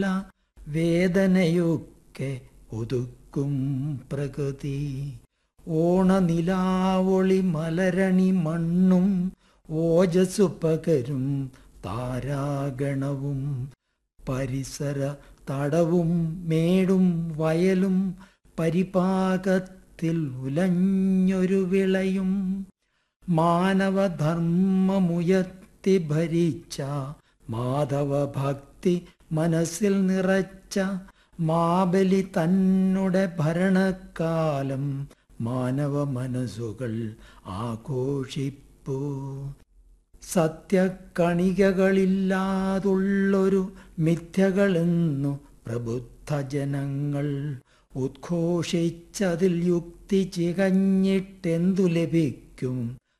വേദനയൊക്കെ ഒതുക്കും പ്രകൃതി ഓണനിലാവൊളി മലരണി മണ്ണും ഓജസ്സു പകരും താരാഗണവും പരിസര തടവും മേടും വയലും പരിപാകത്തിൽ ഉലഞ്ഞൊരു വിളയും മാനവധർമ്മമുയർത്തി ഭരിച്ച മാധവഭക്തി മനസ്സിൽ നിറച്ച മാബലി തന്നെ ഭരണകാലം മാനവ മനസ്സുകൾ ആഘോഷിപ്പൂ സത്യക്കണികകളില്ലാതുള്ളൊരു മിഥ്യകളെന്നു പ്രബുദ്ധ ജനങ്ങൾ ഉദ്ഘോഷിച്ചതിൽ യുക്തി ചികഞ്ഞിട്ടെന്തു ലഭിക്കും